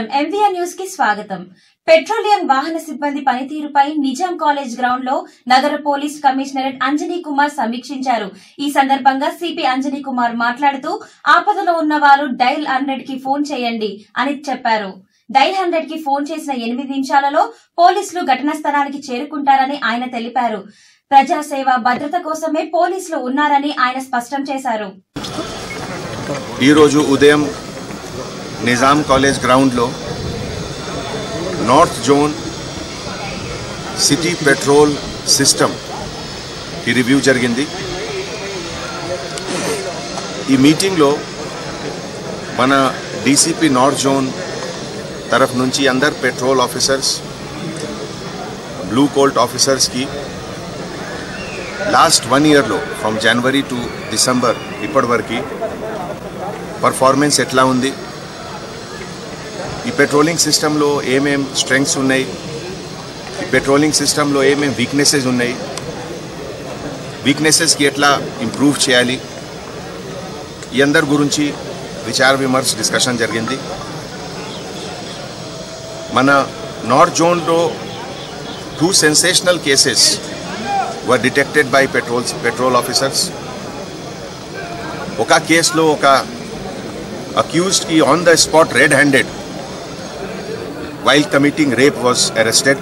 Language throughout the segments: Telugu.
నమస్కారం ఎంవీఆర్ న్యూస్ కి స్వాగతం పెట్రోలియం వాహన సిబ్బంది పనితీరుపై నిజాం కాలేజ్ గ్రౌండ్ లో నగర పోలీస్ కమిషనరేట్ అంజనీ కుమార్ సమీక్షించారు ఈ సందర్భంగా సిపి అంజనీ కుమార్ మాట్లాడుతూ ఆపదలో ఉన్న వారు డైల్ హండ్రెడ్ కి ఫోన్ చేయండి అని చెప్పారు డైల్ హండ్రెడ్ కి ఫోన్ చేసిన ఎనిమిది నిమిషాలలో పోలీసులు ఘటనా స్థలానికి చేరుకుంటారని ఆయన తెలిపారు ప్రజాసేవ భద్రత కోసమే పోలీసులు ఉన్నారని ఆయన స్పష్టం చేశారు ఈరోజు ఉదయం నిజాం కాలేజ్ గ్రౌండ్లో north zone city patrol system ఈ రివ్యూ జరిగింది ఈ మీటింగ్లో మన డీసీపీ నార్త్ జోన్ తరఫు నుంచి అందరు పెట్రోల్ ఆఫీసర్స్ బ్లూ కోల్ట్ ఆఫీసర్స్కి లాస్ట్ వన్ ఇయర్లో ఫ్రమ్ జనవరి టు డిసెంబర్ ఇప్పటివరకు పర్ఫార్మెన్స్ ఎట్లా ఉంది ఈ పెట్రోలింగ్ సిస్టంలో ఏమేం స్ట్రెంగ్స్ ఉన్నాయి ఈ పెట్రోలింగ్ సిస్టంలో ఏమేం వీక్నెసెస్ ఉన్నాయి వీక్నెసెస్కి ఎట్లా ఇంప్రూవ్ చేయాలి ఈ అందరి గురించి విచార విమర్శ డిస్కషన్ జరిగింది మన నార్త్ జోన్లో two sensational cases were detected by patrol patrol officers ఒక కేసులో ఒక అక్యూజ్డ్ కి on the spot red handed while committing rape was arrested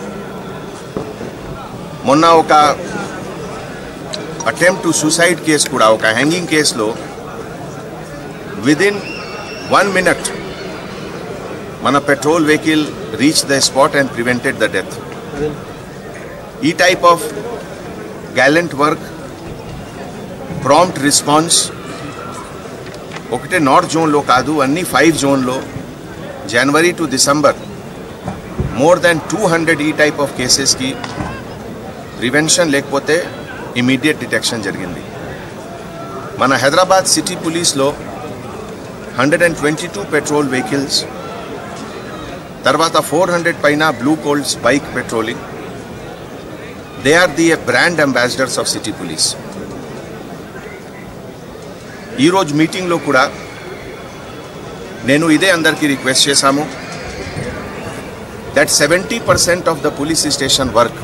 మొన్న ఒక అటెంప్ట్ టు సూసైడ్ కేసు కూడా ఒక హ్యాంగింగ్ కేసులో విదిన్ వన్ మినిట్ మన patrol vehicle reach the spot and prevented the death ఈ type of gallant work prompt response ఒకటే నార్త్ జోన్లో కాదు అన్ని ఫైవ్ జోన్లో January to December more than two hundred ఈ టైప్ ఆఫ్ కేసెస్కి ప్రివెన్షన్ లేకపోతే ఇమీడియట్ డిటెక్షన్ జరిగింది మన హైదరాబాద్ సిటీ పోలీస్లో hundred and twenty two patrol vehicles తర్వాత ఫోర్ హండ్రెడ్ పైన blue colts bike patrolling they are the brand ambassadors of city police ఈరోజు మీటింగ్లో కూడా నేను ఇదే అందరికీ రిక్వెస్ట్ చేశాము that seventy percent of the police station work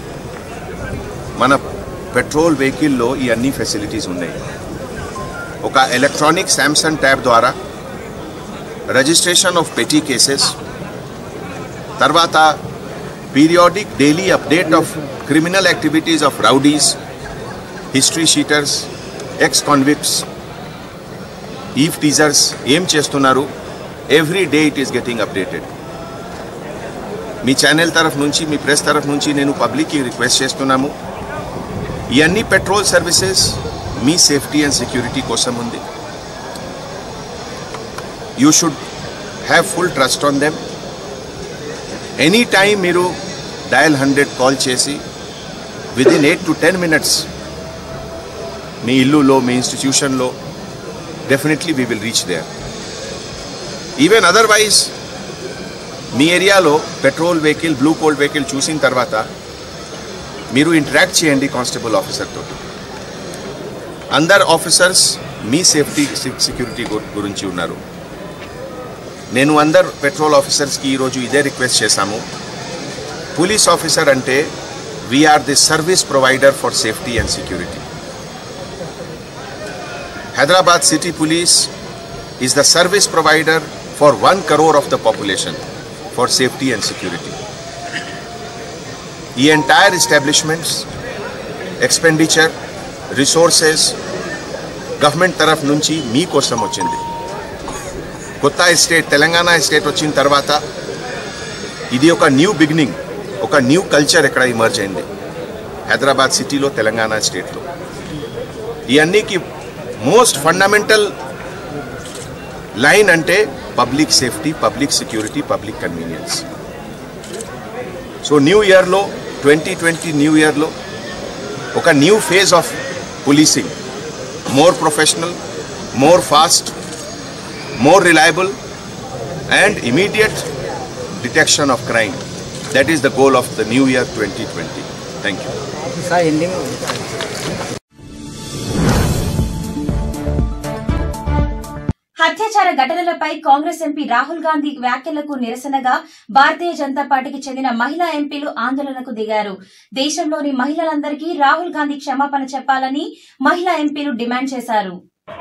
మన పెట్రోల్ వెహికల్లో ఈ అన్ని ఫెసిలిటీస్ ఉన్నాయి ఒక ఎలక్ట్రానిక్ శాంసంగ్ ట్యాబ్ ద్వారా రిజిస్ట్రేషన్ ఆఫ్ పెటీ కేసెస్ తర్వాత periodic daily update of criminal activities of rowdies history sheeters ex convicts eve teasers ఏం చేస్తున్నారు every day it is getting updated మీ ఛానల్ తరఫు నుంచి మీ ప్రెస్ తరఫు నుంచి నేను పబ్లిక్కి రిక్వెస్ట్ చేస్తున్నాము ఈ అన్ని పెట్రోల్ సర్వీసెస్ మీ సేఫ్టీ అండ్ సెక్యూరిటీ కోసం ఉంది you should have full trust on them any time మీరు డయల్ హండ్రెడ్ కాల్ చేసి within eight to ten minutes మీ ఇల్లులో మీ ఇన్స్టిట్యూషన్లో definitely we will reach there even otherwise మీ ఏరియాలో patrol vehicle blue colt vehicle చూసిన తర్వాత మీరు ఇంటరాక్ట్ చేయండి కానిస్టేబుల్ ఆఫీసర్ తోటి అందరు ఆఫీసర్స్ మీ సేఫ్టీ సెక్యూరిటీ గురించి ఉన్నారు నేను అందరు పెట్రోల్ ఆఫీసర్స్కి ఈరోజు ఇదే రిక్వెస్ట్ చేశాము పోలీస్ ఆఫీసర్ అంటే we are the service provider for safety and security Hyderabad City Police is the service provider for 1 crore of the population for safety and security. The entire establishments, expenditure, resources, government తరఫు నుంచి మీకోసం వచ్చింది కొత్త స్టేట్ తెలంగాణ స్టేట్ వచ్చిన తర్వాత ఇది ఒక న్యూ బిగినింగ్ ఒక న్యూ కల్చర్ ఎక్కడ ఇమర్జ్ అయింది హైదరాబాద్ సిటీలో తెలంగాణ స్టేట్లో ఇవన్నీకి మోస్ట్ ఫండమెంటల్ లైన్ అంటే public safety public security public convenience so new ఇయర్లో ట్వంటీ ట్వంటీ న్యూ ఇయర్లో ఒక new phase of policing more professional more fast more reliable and immediate detection of crime that is the goal of the new year twenty twenty thank you sir ending హత్యాచార ఘటనలపై కాంగ్రెస్ ఎంపీ రాహుల్ గాంధీ వ్యాఖ్యలకు నిరసనగా భారతీయ జనతా పార్టీకి చెందిన మహిళా ఎంపీలు ఆందోళనకు దిగారు దేశంలోని మహిళలందరికీ రాహుల్ గాంధీ క్షమాపణ చెప్పాలని మహిళా ఎంపీలు డిమాండ్ చేశారు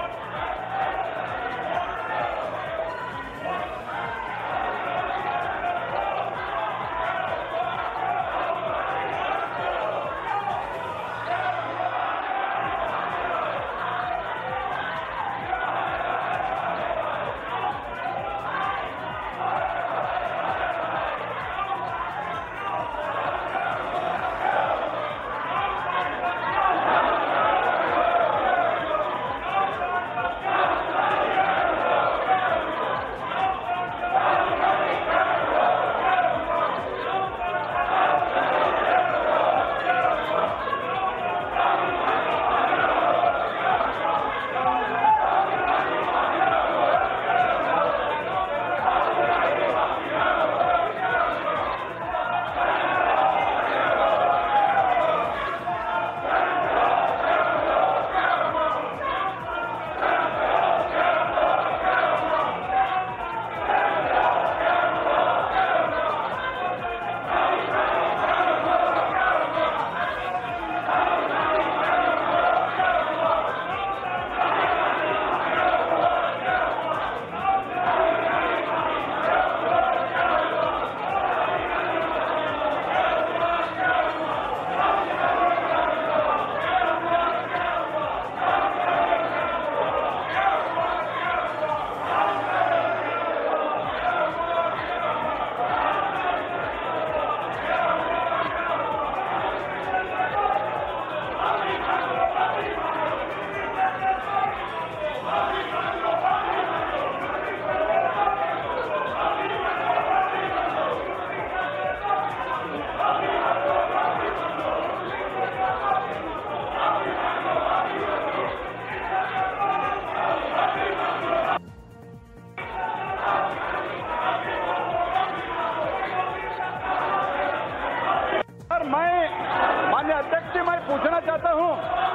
सर मैं मान्य अध्यक्ष जी मैं पूछना चाहता हूं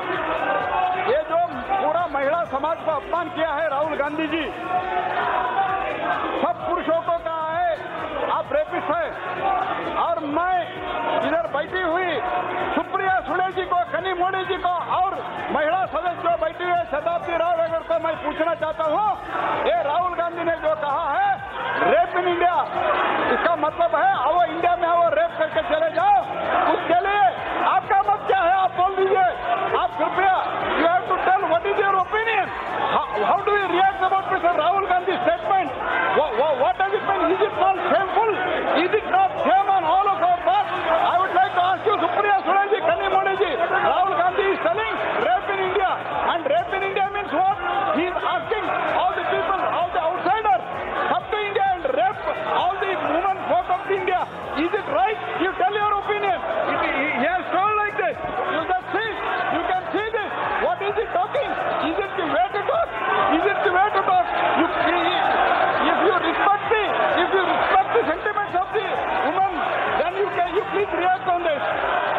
ये जो पूरा महिला समाज को अपमान किया है राहुल गांधी जी सब पुरुषों को कहा है आप रेपिस्ट है और मैं इधर बैठी हुई सुप्रिया सुले जी को कनी मोदी जी को और महिला सदस्य जो बैठी हुई है शताब्दी राव अगर को मैं पूछना चाहता हूं ये राहुल गांधी ने जो कहा है रेप इन इंडिया इसका मतलब है आओ इंडिया में आओ रेप करके चले जाओ उसके लिए आपका मत क्या है आप बोल दीजिए आप कृपया you have to tell what is your opinion how do you react about mister Rahul Gandhi statement what does it mean is it not shameful is it not shame on all of our part I would like to ask you Supriya Sule ji कन्नी Modi ji Rahul Gandhi is telling rape in India and rape in India means what he is asking all the people all the outsiders come to India and rape all the women folk of India. Is it right? You tell your opinion. It, he, he has told like this. You just see. You can see this. What is he talking? Is it the way to talk? Is it the way to talk? You, he- if you respect the, if you respect the sentiments of the woman, then you can, you please react on this.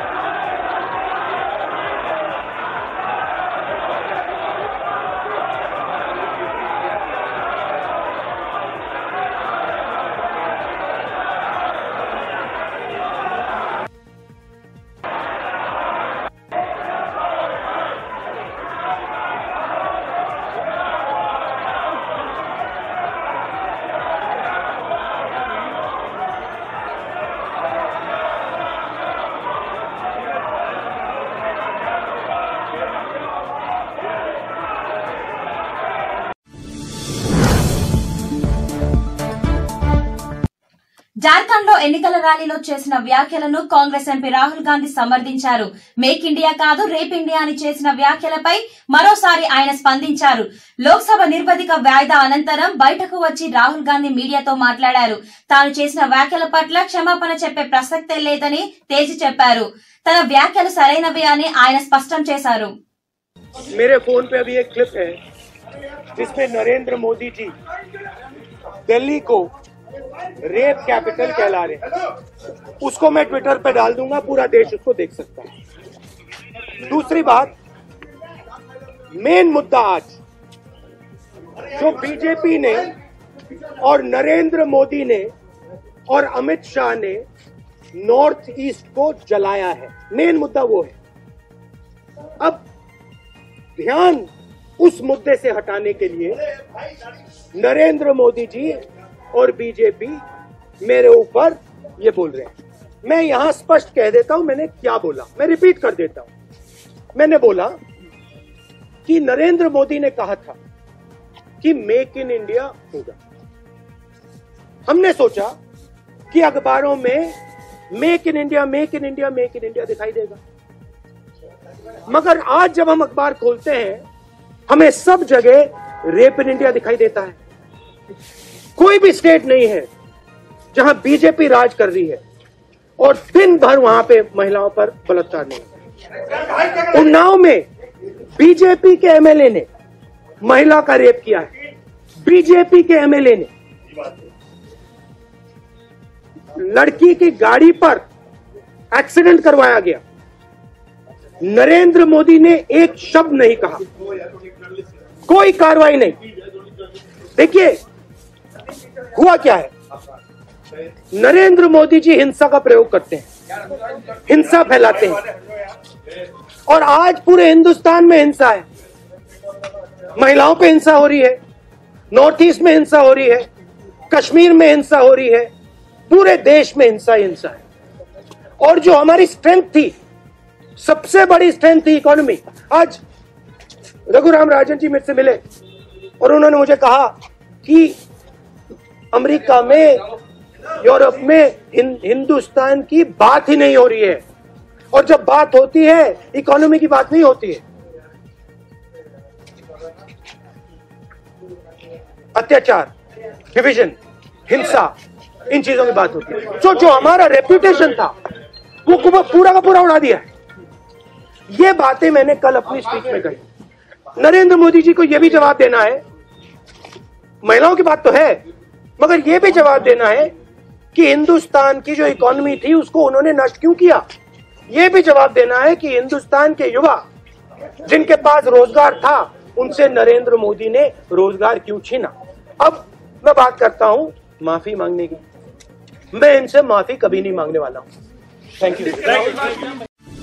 Jharkhand లో ఎన్నికల ర్యాలీలో చేసిన వ్యాఖ్యలను కాంగ్రెస్ ఎంపీ రాహుల్ గాంధీ సమర్థించారు మేక్ ఇండియా కాదు రేప్ ఇండియా అని చేసిన వ్యాఖ్యలపై మరోసారి ఆయన స్పందించారు లోక్సభ నిర్వధిక వాయిదా అనంతరం బయటకు వచ్చి రాహుల్ గాంధీ మీడియాతో మాట్లాడారు తాను చేసిన వ్యాఖ్యల పట్ల క్షమాపణ చెప్పే ప్రసక్తే లేదని తేల్చి చెప్పారు తన వ్యాఖ్యలు సరైనవే అని ఆయన స్పష్టం చేశారు मेरे फोन पे अभी एक क्लिप है जिसमें नरेंद्र मोदी जी दिल्ली को रेप कैपिटल कहला रहे हैं उसको मैं ट्विटर पे डाल दूंगा पूरा देश उसको देख सकता है दूसरी बात मेन मुद्दा आज जो बीजेपी ने और नरेंद्र मोदी ने और अमित शाह ने नॉर्थ ईस्ट को जलाया है मेन मुद्दा वो है अब ध्यान उस मुद्दे से हटाने के लिए नरेंद्र मोदी जी और बीजेपी मेरे ऊपर ये बोल रहे हैं मैं यहां स्पष्ट कह देता हूं मैंने क्या बोला मैं रिपीट कर देता हूं मैंने बोला कि नरेंद्र मोदी ने कहा था कि मेक इन इंडिया होगा हमने सोचा कि अखबारों में make in India make in India make in India दिखाई देगा मगर आज जब हम अखबार खोलते हैं हमें सब जगह रेप इन इंडिया दिखाई देता है कोई भी स्टेट नहीं है जहां बीजेपी राज कर रही है और दिन भर वहां पे महिलाओं पर बलात्कार नहीं होता। उन्नाव में बीजेपी के एमएलए ने महिला का रेप किया है बीजेपी के एमएलए ने लड़की की गाड़ी पर एक्सीडेंट करवाया गया नरेंद्र मोदी ने एक शब्द नहीं कहा कोई कार्रवाई नहीं देखिए हुआ क्या है नरेंद्र मोदी जी हिंसा का प्रयोग करते हैं हिंसा फैलाते हैं और आज पूरे हिंदुस्तान में हिंसा है महिलाओं पे हिंसा हो रही है नॉर्थ ईस्ट में हिंसा हो रही है कश्मीर में हिंसा हो रही है पूरे देश में हिंसा ही हिंसा है और जो हमारी स्ट्रेंथ थी सबसे बड़ी स्ट्रेंथ थी इकोनॉमी आज रघुराम राजन जी मेरे से मिले और उन्होंने मुझे कहा कि अमेरिका में यूरोप में हिं, हिंदुस्तान की बात ही नहीं हो रही है और जब बात होती है इकोनॉमी की बात नहीं होती है अत्याचार डिविजन हिंसा इन चीजों की बात होती है जो जो हमारा रेपुटेशन था वो वो पूरा का पूरा उड़ा दिया है ये बातें मैंने कल अपनी स्पीच में कही नरेंद्र मोदी जी को यह भी जवाब देना है महिलाओं की बात तो है मगर यह भी जवाब देना है कि हिंदुस्तान की जो इकोनॉमी थी उसको उन्होंने नष्ट क्यों किया यह भी जवाब देना है कि हिंदुस्तान के युवा जिनके पास रोजगार था उनसे नरेंद्र मोदी ने रोजगार क्यों छीना अब मैं बात करता हूं माफी मांगने की मैं इनसे माफी कभी नहीं मांगने वाला हूं थैंक यू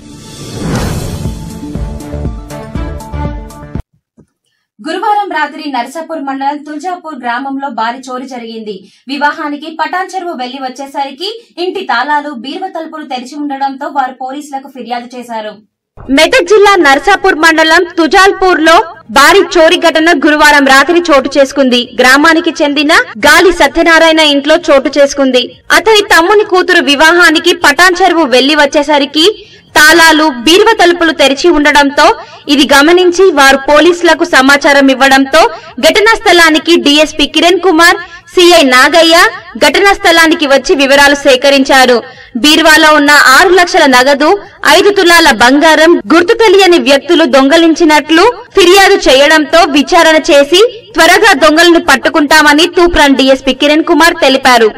గురువారం రాత్రి నరసాపూర్ మండలం తుల్జాపూర్ గ్రామంలో భారీ చోరీ జరిగింది వివాహానికి పటాన్ చెరువు వెళ్లి వచ్చేసరికి ఇంటి తాళాలు బీరువ తలుపులు తెరిచి ఉండడంతో వారు పోలీసులకు ఫిర్యాదు చేశారు మెదక్ జిల్లా నర్సాపూర్ మండలం తుజాల్పూర్ లో భారీ చోరీ ఘటన గురువారం రాత్రి చోటు చేసుకుంది గ్రామానికి చెందిన గాలి సత్యనారాయణ ఇంట్లో చోటు చేసుకుంది అతని తమ్ముని కూతురు వివాహానికి పటాన్ చెరువు వెళ్లి వచ్చేసరికి తాళాలు బీరువ తలుపులు తెరిచి ఉండడంతో ఇది గమనించి వారు పోలీసులకు సమాచారం ఇవ్వడంతో ఘటనా స్థలానికి డీఎస్పీ కిరణ్ కుమార్ సిఐ నాగయ్య ఘటనా స్థలానికి వచ్చి వివరాలు సేకరించారు బీర్వాలో ఉన్న ఆరు లక్షల నగదు ఐదు తులాల బంగారం గుర్తు తెలియని వ్యక్తులు దొంగలించినట్లు ఫిర్యాదు చేయడంతో విచారణ చేసి త్వరగా దొంగలను పట్టుకుంటామని తూప్రాన్ డీఎస్పీ కిరణ్ కుమార్ తెలిపారు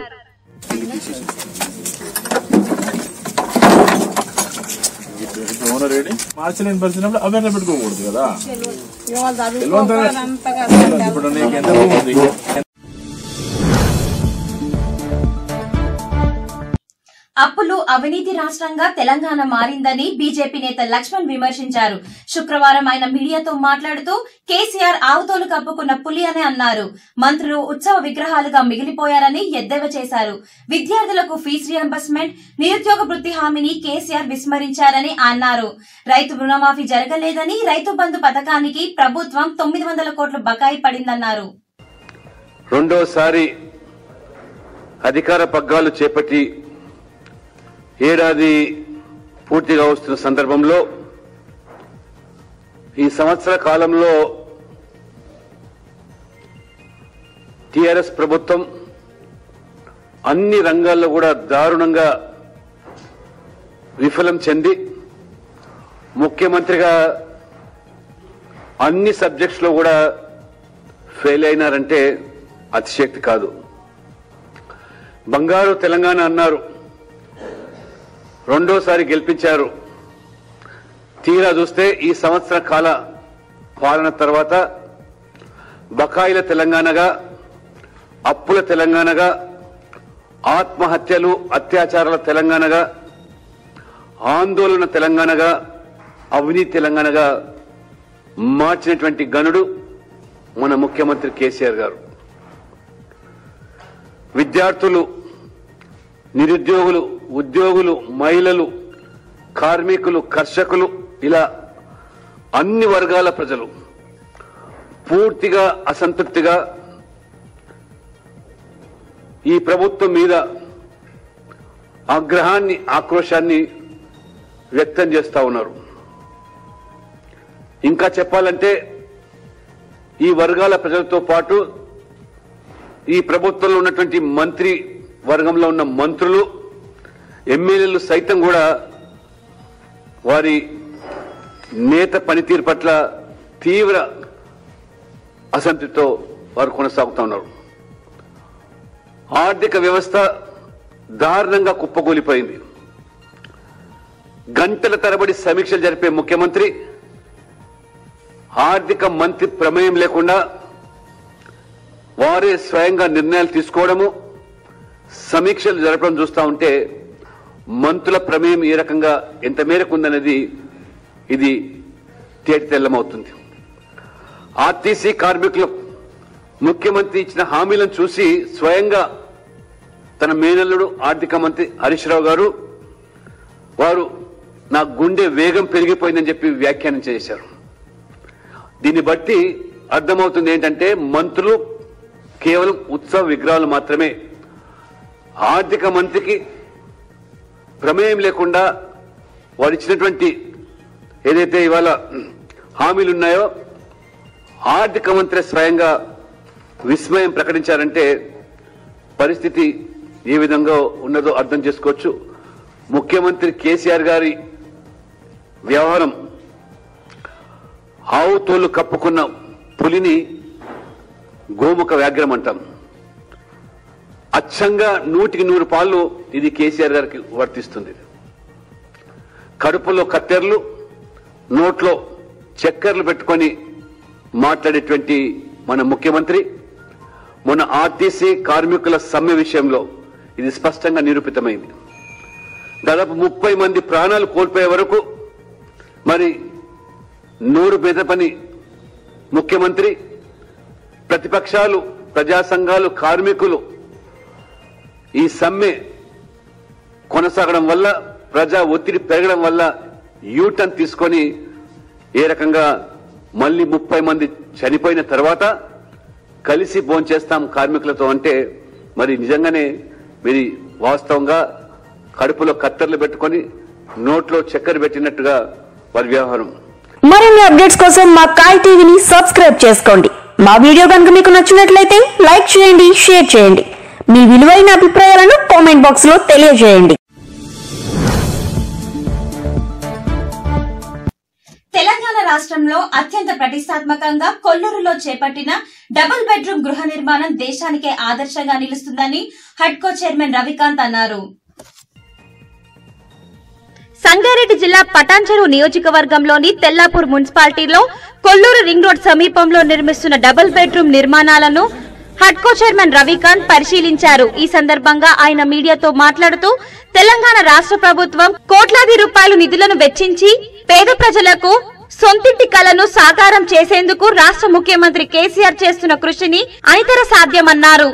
ఓనర్ ఏడి మార్చలేని పరిస్థితున్నప్పుడు అవన్నీ పెట్టుకోకూడదు కదా ఇప్పుడు నీకు ఎంత ఉంది అప్పులు అవినీతి రాష్ట్రంగా తెలంగాణ మారిందని బీజేపీ నేత లక్ష్మణ్ విమర్శించారు శుక్రవారం ఆయన మీడియాతో మాట్లాడుతూ కేసీఆర్ ఆవుతోలు కప్పుకున్న పులి అని అన్నారు మంత్రులు ఉత్సవ విగ్రహాలుగా మిగిలిపోయారని ఎద్దేవా చేశారు విద్యార్థులకు ఫీజు రియంబర్స్మెంట్ నిరుద్యోగ వృత్తి హామీని కేసీఆర్ విస్మరించారని అన్నారు రైతు రుణమాఫీ జరగలేదని రైతు బంధు పథకానికి ప్రభుత్వం తొమ్మిది వందల కోట్లు బకాయి పడిందన్నారు రెండోసారి అధికార పగ్గాలు చేపట్టి ఏడాది పూర్తిగా వస్తున్న సందర్భంలో ఈ సంవత్సర కాలంలో టిఆర్ఎస్ ప్రభుత్వం అన్ని రంగాల్లో కూడా దారుణంగా విఫలం చెంది ముఖ్యమంత్రిగా అన్ని సబ్జెక్ట్స్ లో కూడా ఫెయిల్ అయినారంటే అతిశక్తి కాదు బంగారు తెలంగాణ అన్నారు రెండోసారి గెలిపించారు తీరా చూస్తే ఈ సంవత్సర కాల పాలన తర్వాత బకాయిల తెలంగాణగా అప్పుల తెలంగాణగా ఆత్మహత్యలు అత్యాచారాల తెలంగాణగా ఆందోళన తెలంగాణగా అవినీతి తెలంగాణగా మార్చినటువంటి గనుడు మన ముఖ్యమంత్రి కేసీఆర్ గారు విద్యార్థులు నిరుద్యోగులు ఉద్యోగులు మహిళలు కార్మికులు కర్షకులు ఇలా అన్ని వర్గాల ప్రజలు పూర్తిగా అసంతృప్తిగా ఈ ప్రభుత్వం మీద ఆగ్రహాన్ని ఆక్రోశాన్ని వ్యక్తం చేస్తా ఉన్నారు ఇంకా చెప్పాలంటే ఈ వర్గాల ప్రజలతో పాటు ఈ ప్రభుత్వంలో ఉన్నటువంటి మంత్రి వర్గంలో ఉన్న మంత్రులు ఎమ్మెల్యేలు సైతం కూడా వారి నేత పనితీరు పట్ల తీవ్ర అసంతృప్తితో వారు కొనసాగుతా ఉన్నారు ఆర్థిక వ్యవస్థ దారుణంగా కుప్పకూలిపోయింది గంటల తరబడి సమీక్షలు జరిపే ముఖ్యమంత్రి ఆర్థిక మంత్రి ప్రమేయం లేకుండా వారే స్వయంగా నిర్ణయాలు తీసుకోవడము సమీక్షలు జరపడం చూస్తా ఉంటే మంత్రుల ప్రమేయం ఏ రకంగా ఎంత మేరకు ఉందనేది ఇది తేటి తెల్లమవుతుంది ఆర్టీసీ కార్మికులు ముఖ్యమంత్రి ఇచ్చిన హామీలను చూసి స్వయంగా తన మేనల్లుడు ఆర్థిక మంత్రి హరీష్ రావు గారు వారు నా గుండె వేగం పెరిగిపోయిందని చెప్పి వ్యాఖ్యానం చేశారు దీన్ని బట్టి అర్థమవుతుంది ఏంటంటే మంత్రులు కేవలం ఉత్సవ విగ్రహాలు మాత్రమే ఆర్థిక మంత్రికి ప్రమేయం లేకుండా వారు ఇచ్చినటువంటి ఏదైతే ఇవాళ హామీలు ఉన్నాయో ఆర్థిక మంత్రి స్వయంగా విస్మయం ప్రకటించారంటే పరిస్థితి ఏ విధంగా ఉన్నదో అర్థం చేసుకోవచ్చు ముఖ్యమంత్రి కేసీఆర్ గారి వ్యవహారం ఆవు తోలు కప్పుకున్న పులిని గోముఖ వ్యాఘ్రం అంటాం అచ్చంగా నూటికి నూరు పాళ్ళు ఇది కేసీఆర్ గారికి వర్తిస్తుంది కడుపులో కత్తెరలు నోట్లో చక్కెరలు పెట్టుకొని మాట్లాడేటువంటి మన ముఖ్యమంత్రి మొన్న ఆర్టీసీ కార్మికుల సమ్మె విషయంలో ఇది స్పష్టంగా నిరూపితమైంది దాదాపు ముప్పై మంది ప్రాణాలు కోల్పోయే వరకు మరి నూరు బెదపని ముఖ్యమంత్రి ప్రతిపక్షాలు ప్రజా సంఘాలు కార్మికులు ఈ సమ్మె కొనసాగడం వల్ల ప్రజా ఒత్తిడి పెరగడం వల్ల యూటర్న్ తీసుకొని ఏ రకంగా మళ్ళీ ముప్పై మంది చనిపోయిన తర్వాత కలిసి భోంచేస్తాం కార్మికులతో అంటే మరి నిజంగానే మీరు వాస్తవంగా కడుపులో కత్తెరలు పెట్టుకొని నోట్లో చక్కెర పెట్టినట్టుగా వారి వ్యవహారం మరిన్ని అప్డేట్స్ కోసం మా కాయ్ టీవీని సబ్స్క్రైబ్ చేసుకోండి మా వీడియో కనుక మీకు నచ్చినట్లయితే లైక్ చేయండి షేర్ చేయండి మీ విలువైన అభిప్రాయాలను కామెంట్ బాక్స్ లో తెలియజేయండి తెలంగాణ రాష్ట్రంలో అత్యంత ప్రతిష్టాత్మకంగా కొల్లూరులో చేపట్టిన డబుల్ బెడ్రూమ్ గృహ నిర్మాణం దేశానికే ఆదర్శంగా నిలుస్తుందని హడ్కో చైర్మన్ రవికాంత్ అన్నారు సంగారెడ్డి జిల్లా పటాన్చెరు నియోజకవర్గంలోని తెల్లాపూర్ మున్సిపాలిటీలో కొల్లూరు రింగ్ రోడ్ సమీపంలో నిర్మిస్తున్న డబుల్ బెడ్రూమ్ నిర్మాణాలను హడ్కో చైర్మన్ రవికాంత్ పరిశీలించారు ఈ సందర్భంగా ఆయన మీడియాతో మాట్లాడుతూ తెలంగాణ రాష్ట్ర ప్రభుత్వం కోట్లాది రూపాయలు నిధులను వెచ్చించి పేద ప్రజలకు సొంతింటి కలను సాకారం చేసేందుకు రాష్ట్ర ముఖ్యమంత్రి కేసీఆర్ చేస్తున్న కృషిని అనితర సాధ్యమన్నారు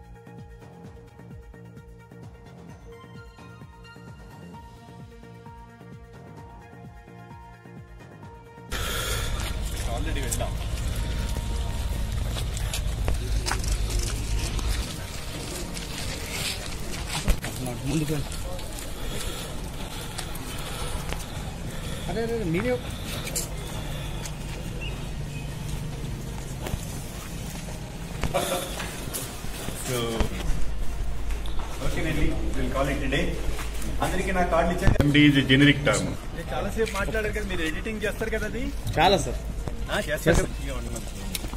సో ఓకేనండి విల్ కాల్ ఇట్ డే అందరికీ నా కార్డు ఇచ్చాను ఎండి ఈజ్ జెనరిక్ టర్మ్ చాలాసేపు మాట్లాడారు కదా మీరు ఎడిటింగ్ చేస్తారు కదా అది చాలా సార్ ఆ, చేస్తారు కదా. ఇక ఉండమను.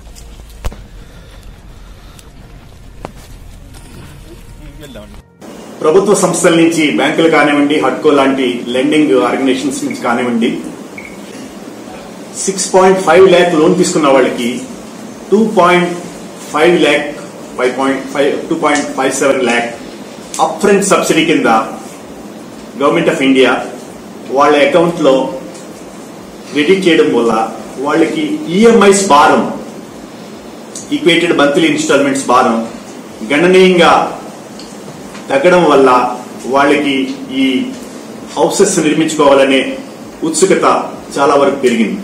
వెళ్దామండి ప్రభుత్వ సంస్థల నుంచి బ్యాంకులు కానివ్వండి హడ్కో లాంటి లెండింగ్ ఆర్గనైజేషన్స్ నుంచి కానివ్వండి six point five lakh loan తీసుకున్న వాళ్ళకి two point five lakh five point five two point five seven lakh upfront subsidy కింద గవర్నమెంట్ ఆఫ్ ఇండియా వాళ్ళ అకౌంట్లో క్రెడిట్ చేయడం వల్ల వాళ్ళకి ఈఎంఐస్ భారం ఈక్వేటెడ్ మంత్లీ ఇన్స్టాల్మెంట్స్ భారం గణనీయంగా తగ్గడం వల్ల వాళ్ళకి ఈ హౌసెస్ నిర్మించుకోవాలనే ఉత్సుకత చాలా వరకు పెరిగింది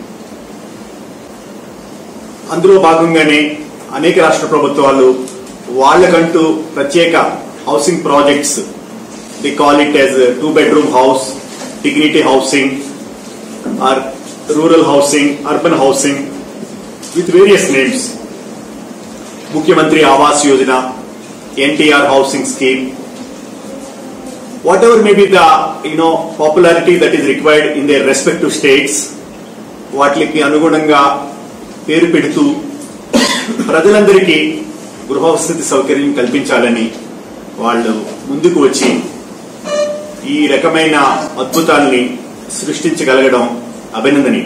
అందులో భాగంగానే అనేక రాష్ట్ర ప్రభుత్వాలు వాళ్ళకంటూ ప్రత్యేక housing projects they call it as two bedroom house dignity housing or rural housing urban housing with various names Mukhyamantri Awas Yojana NTR housing scheme whatever may be the you know popularity that is required in their respective states వాటికి అనుగుణంగా పేరు పెడుతూ ప్రజలందరికీ గృహవసతి సౌకర్యం కల్పించాలని వాళ్ళు ముందుకు వచ్చి ఈ రకమైన అద్భుతాల్ని సృష్టించగలగడం అభినందనీయం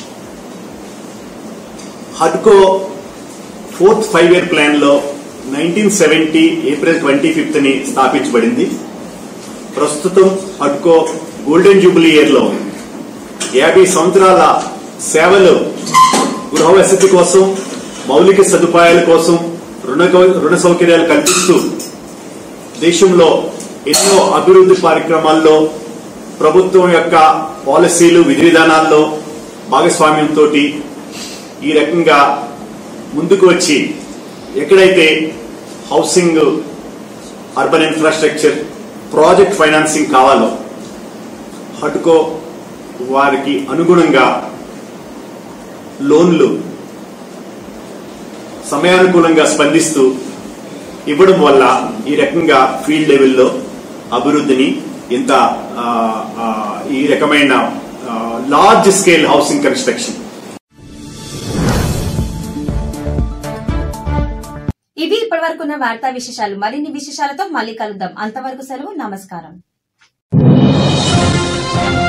హడ్కో ఫోర్త్ ఫైవ్ ఇయర్ ప్లాన్ లో nineteen seventy April twenty fifth ని స్థాపించబడింది ప్రస్తుతం హడ్కో గోల్డెన్ జూబిలీ ఇయర్ లో ఉంది యాభై సంవత్సరాల సేవలు గృహ వసతి కోసం మౌలిక సదుపాయాల కోసం రుణ రుణ సౌకర్యాలు కల్పిస్తూ దేశంలో ఎన్నో అభివృద్ధి కార్యక్రమాల్లో ప్రభుత్వం యొక్క పాలసీలు విధి విధానాల్లో భాగస్వామ్యంతో ఈ రకంగా ముందుకు వచ్చి ఎక్కడైతే housing urban infrastructure project financing కావాలో హటుకో వారికి అనుగుణంగా లోన్లు సమయానుకూలంగా స్పందిస్తూ ఇవ్వడం వల్ల ఈ రకంగా ఫీల్డ్ లెవెల్లో అభివృద్ధిని ఇంత ఆ, ఆ, ఈ రకమైన లార్జ్ స్కేల్ హౌసింగ్ కన్స్ట్రక్షన్ ఇవి ఇప్పటివరకున్న వార్తా విశేషాలు మరిన్ని విశేషాలతో మళ్ళీ కలుద్దాం అంతవరకు సెలవు నమస్కారం